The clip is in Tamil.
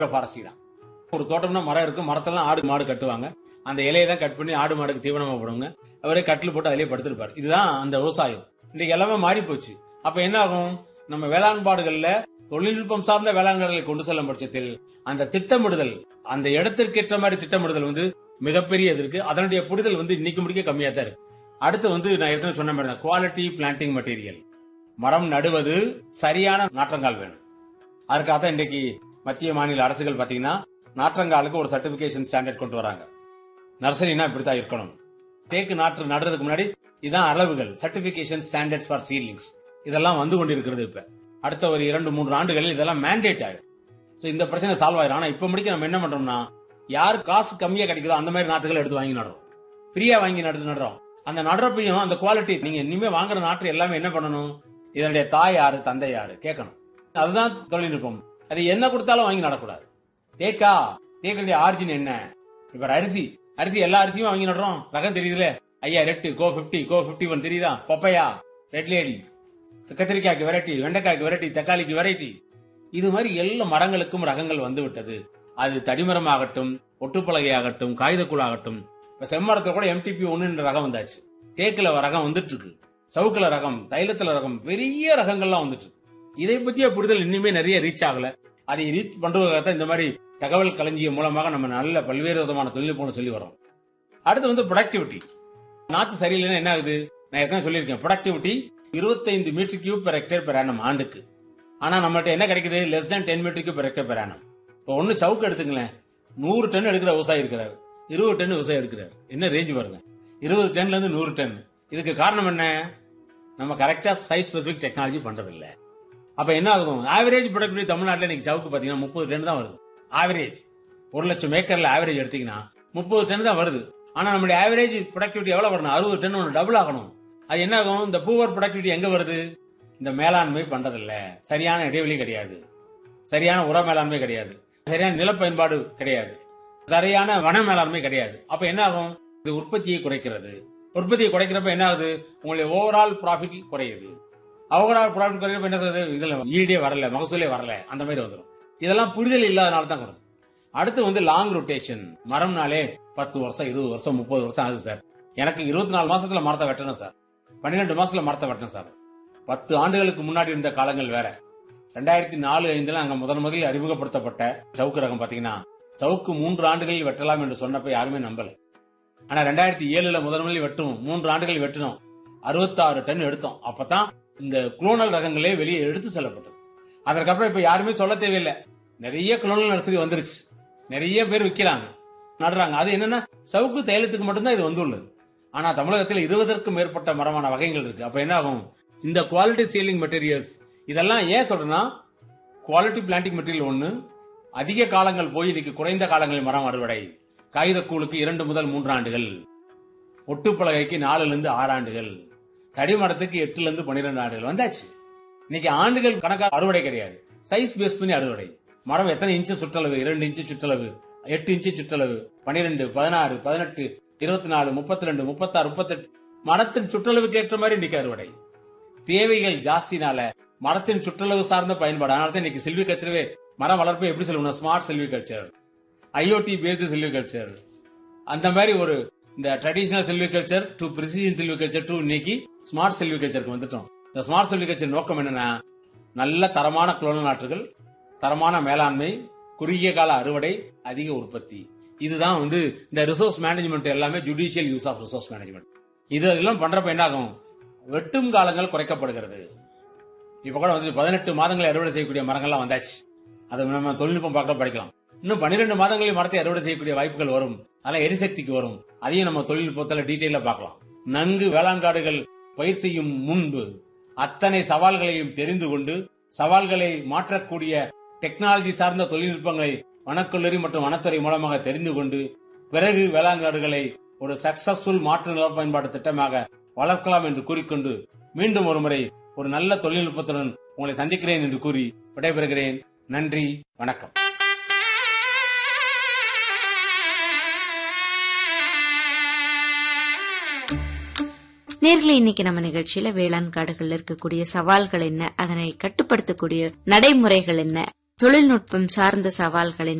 ஃபாரஸ்ட்ரி தான் ஒரு தோட்டம்னா மரம் இருக்கும் மரத்தெல்லாம் ஆடு மாடு கட்டுவாங்க அந்த இலையை தான் கட் பண்ணி ஆடு மாடுக்கு தீவனமா போடுவாங்க அவரே கட்டில் போட்டு அதிலே படுத்திருப்பாரு இதுதான் அந்த விவசாயம் இன்னைக்கு எல்லாமே மாறி போச்சு அப்ப என்ன ஆகும் நம்ம வேளாண்பாடுகள்ல தொழில்நுட்பம் சார்ந்த வேளாண்களை கொண்டு செல்லும் பட்சத்தில் அந்த திட்டமிடுதல் அந்த இடத்திற்கேற்ற மாதிரி திட்டமிடுதல் வந்து மிகப்பெரிய இது இருக்கு அதனுடைய புரிதல் வந்து இன்னைக்கு முடிக்க கம்மியா தான் இருக்கு அடுத்து வந்து நான் ஏற்கனவே சொன்ன மாதிரி தான் குவாலிட்டி பிளான்டிங் மெட்டீரியல் மரம் நடுவது சரியான நாற்றங்கால் வேணும் அதுக்காக தான் இன்றைக்கு மத்திய மாநில அரசுகள் பாத்தீங்கன்னா நாற்றங்காலுக்கு ஒரு சர்டிபிகேஷன் ஸ்டாண்டர்ட் கொண்டு வராங்க நர்சரினா இப்படித்தான் இருக்கணும் தேக்கு நாற்று நடுறதுக்கு முன்னாடி இதான் அளவுகள் சர்டிபிகேஷன் ஸ்டாண்டர்ட்ஸ் ஃபார் சீட்லிங்ஸ் இதெல்லாம் வந்து கொண்டிருக்கிறது இப்ப அடுத்த ஒரு இரண்டு மூன்று ஆண்டுகளில் இதெல்லாம் மேண்டேட் ஆயிடும் சோ இந்த பிரச்சனை சால்வ் ஆயிரும் ஆனா இப்ப முடிக்க நம்ம என்ன பண்றோம்னா யார் காசு கம்மியா கிடைக்குதோ அந்த மாதிரி நாற்றுகள் எடுத்து வாங்கி நடுறோம் ஃப்ரீயா வாங்கி நடுத்து நடுறோம் அந்த நடுறப்பையும் அந்த குவாலிட்டி நீங்க இனிமே வாங்குற நாற்று எல்லாமே என்ன பண்ணணும் இதனுடைய தாய் யாரு தந்தை யாரு கேட்கணும் அதுதான் தொழில்நுட்பம் அது என்ன கொடுத்தாலும் வாங்கி நடக்கூடாது தேக்கா தேக்கனுடைய ஆர்ஜின் என்ன இப்ப அரிசி அரிசி எல்லா அரிசியும் வாங்கி நடுறோம் ரகம் தெரியுதுல ஐயா red CO fifty CO fifty one தெரியுதா பப்பையா ரெட் லேடி கத்திரிக்காய்க்கு வெரைட்டி வெண்டைக்காய்க்கு வெரைட்டி தக்காளிக்கு வெரைட்டி இது மாதிரி எல்லா மரங்களுக்கும் ரகங்கள் வந்து விட்டது அது தடிமரமாகட்டும் ஒட்டுப்பலகையாகட்டும் காகிதக்கூழாகட்டும் இப்ப செம்மரத்துல கூட எம்டிபி ஒன்னு ரகம் வந்தாச்சு தேக்குல ரகம் வந்துட்டு இருக்கு சவுக்குல ரகம் தைலத்துல ரகம் பெரிய ரகங்கள்லாம் வந்துட்டு இருக்கு இதை பத்திய புரிதல் இன்னுமே நிறைய ரீச் ஆகல அதை ரீச் பண்றதுக்காக இந்த மாதிரி தகவல் களஞ்சியம் மூலமாக நம்ம நல்ல பல்வேறு விதமான தொழில்நுட்பம் சொல்லி வரோம் அடுத்து வந்து ப்ரொடக்டிவிட்டி நாத்து சரியில்லைன்னா என்ன ஆகுது நான் ஏற்கனவே சொல்லியிருக்கேன் ப்ரொடக்டிவிட்டி இருபத்தைந்து metre cube per hectare per annum ஆண்டுக்கு ஆனா நம்மகிட்ட என்ன கிடைக்குது less than ten metre cube per hectare per annum இப்போ ஒன்னு சவுக்கு எடுத்துங்களேன் நூறு டன் எடுக்கிற விவசாயி இருக்கிறார் இருபது டன் விவசாயி இருக்கிறார் என்ன ரேஞ்ச் பாருங்க இருபது டன்ல இருந்து நூறு டன் இதுக்கு காரணம் என்ன நம்ம கரெக்டா சைட் ஸ்பெசிபிக் டெக்னாலஜி பண்றது இல்ல அப்ப என்ன ஆகும் ஆவரேஜ் ப்ரொடக்டிவிட்டி தமிழ்நாட்டில் இன்னைக்கு சவுக்கு பாத்தீங்கன்னா முப்பது டன் தான் வருது ஆவரேஜ் ஒரு லட்சம் ஏக்கர்ல ஆவரேஜ் எடுத்தீங்கன்னா முப்பது டன் தான் வருது ஆனா நம்மளுடைய ஆவரேஜ் ப்ரொடக்டிவிட்டி எவ்வளவு வரணும் அறுபது டன் ஒன்று டபுள் ஆகணும் அது என்ன ஆகும் இந்த பூவர் ப்ரொடக்டிவிட்டி எங்க வருது இந்த மேலாண்மை பண்றதில்ல சரியான இடைவெளி கிடையாது சரியான உர மேலாண்மை கிடையாது சரியான நில பயன்பாடு கிடையாது சரியான வன மேலாண்மை கிடையாது அப்ப என்ன ஆகும் இது உற்பத்தியை குறைக்கிறது உற்பத்தியை குறைக்கிறப்ப என்ன ஆகுது உங்களுடைய ஓவரால் ப்ராஃபிட் குறையுது ஓவரால் ப்ராஃபிட் குறைக்கிறப்ப என்ன ஆகுது இதுல ஈடே வரல மகசூலே வரல அந்த மாதிரி வந்துடும் இதெல்லாம் புரிதல் இல்லாதனால தான் கொடுக்கும் அடுத்து வந்து லாங் ரொட்டேஷன் மரம்னாலே பத்து வருஷம் இருபது வருஷம் முப்பது வருஷம் ஆகுது சார் எனக்கு இருபத்தி நாலு மாசத்துல மரத்தை வெட்டணும் சார் பன்னிரெண்டு மாசத்துல மரத்தை வெட்டணும் சார் பத்து ஆண்டுகளுக்கு முன்னாடி இருந்த காலங்கள் வேற ரெண்டாயிரத்தி நாலு ஐந்துல அங்க முதன் முதலில் அறிமுகப்படுத்தப்பட்ட சவுக்கு ரகம் பாத்தீங்கன்னா சவுக்கு மூன்று ஆண்டுகளில் வெட்டலாம் என்று சொன்னப்ப யாருமே நம்பல ஆனா ரெண்டாயிரத்தி ஏழுல முதன் முதலில் வெட்டும் மூன்று ஆண்டுகள் வெட்டினோம் அறுபத்தாறு டன் எடுத்தோம் அப்பதான் இந்த குளோனல் ரகங்களே வெளியே எடுத்து செல்லப்பட்டது அதற்கப்புறம் இப்ப யாருமே சொல்ல தேவையில்லை நிறைய குளோனல் நர்சரி வந்துருச்சு நிறைய பேர் விற்கிறாங்க நடுறாங்க அது என்னன்னா சவுக்கு தைலத்துக்கு மட்டும்தான் இது வந்துள்ளது ஆனா தமிழகத்தில் இருபதற்கும் மேற்பட்ட மரமான வகைகள் இருக்கு அப்ப என்ன ஆகும் இந்த குவாலிட்டி சீலிங் மெட்டீரியல்ஸ் இதெல்லாம் ஏன் சொல்றேன்னா குவாலிட்டி பிளான்டிங் மெட்டீரியல் ஒண்ணு அதிக காலங்கள் போய் இன்னைக்கு குறைந்த காலங்களில் மரம் அறுவடை காகிதக்கூழுக்கு இரண்டு முதல் மூன்று ஆண்டுகள் ஒட்டுப்பலகைக்கு நாலுல இருந்து ஆறு ஆண்டுகள் தடிமரத்துக்கு எட்டுல இருந்து பன்னிரெண்டு ஆண்டுகள் வந்தாச்சு இன்னைக்கு ஆண்டுகள் கணக்கா அறுவடை கிடையாது சைஸ் பேஸ் பண்ணி அறுவடை மரம் எத்தனை இன்ச்சு சுற்றளவு இரண்டு இன்ச்சு சுற்றளவு எட்டு இன்ச்சு சுற்றளவு பன்னிரெண்டு பதினாறு பதினெட்டு இருபத்தி நாலு முப்பத்தி ரெண்டு முப்பத்தாறு முப்பத்தெட்டு மரத்தின் சுற்றளவுக்கு ஏற்ற மாதிரி இன்னைக்கு அறுவடை தேவைகள் ஜாஸ்தினால மரத்தின் சுற்றளவு சார்ந்த பயன்பாடு அதனால தான் இன்னைக்கு செல்வி கல்ச்சரவே மரம் வளர்ப்பு எப்படி சொல்லுவோம் smart silviculture IOT based silviculture அந்த மாதிரி ஒரு இந்த traditional silviculture to precision silviculture to இன்னைக்கு ஸ்மார்ட் செல்வி கல்ச்சருக்கு வந்துட்டோம் இந்த ஸ்மார்ட் செல்வி கல்ச்சர் நோக்கம் என்னன்னா நல்ல தரமான குளோனல் நாற்றுகள் தரமான மேலாண்மை குறுகிய கால அறுவடை அதிக உற்பத்தி இதுதான் வந்து இந்த ரிசோர்ஸ் மேனேஜ்மெண்ட் எல்லாமே judicial use of resource management இது எல்லாம் பண்றப்ப என்ன ஆகும் வெட்டும் காலங்கள் குறைக்கப்படுகிறது இப்ப கூட வந்து பதினெட்டு மாதங்களை அறுவடை செய்யக்கூடிய மரங்கள்லாம் வந்தாச்சு அதை நம்ம தொழில்நுட்பம் பார்க்க படிக்கலாம் இன்னும் பன்னிரெண்டு மாதங்களில் மரத்தை அறுவடை செய்யக்கூடிய வாய்ப்புகள் வரும் அதெல்லாம் எரிசக்திக்கு வரும் அதையும் நம்ம தொழில்நுட்பத்தில் டீட்டெயில பார்க்கலாம் நன்கு வேளாண் காடுகள் பயிர் செய்யும் முன்பு அத்தனை சவால்களையும் தெரிந்து கொண்டு சவால்களை மாற்றக்கூடிய டெக்னாலஜி சார்ந்த தொழில்நுட்பங்களை வனக்கல்லூரி மற்றும் வனத்துறை மூலமாக தெரிந்து கொண்டு பிறகு வேளாண் காடுகளை ஒரு சக்சஸ்ஃபுல் மாற்று நில பயன்பாடு திட்டமாக வளர்க்கலாம் என்று கூறிக்கொண்டு மீண்டும் ஒருமுறை ஒரு நல்ல தொழில்நுட்பத்துடன் உங்களை சந்திக்கிறேன் என்று கூறி விடைபெறுகிறேன் நன்றி வணக்கம் நேர்களை இன்னைக்கு நம்ம நிகழ்ச்சியில வேளாண் காடுகள்ல இருக்கக்கூடிய சவால்கள் என்ன அதனை கட்டுப்படுத்தக்கூடிய நடைமுறைகள் என்ன தொழில்நுட்பம் சார்ந்த சவால்களின்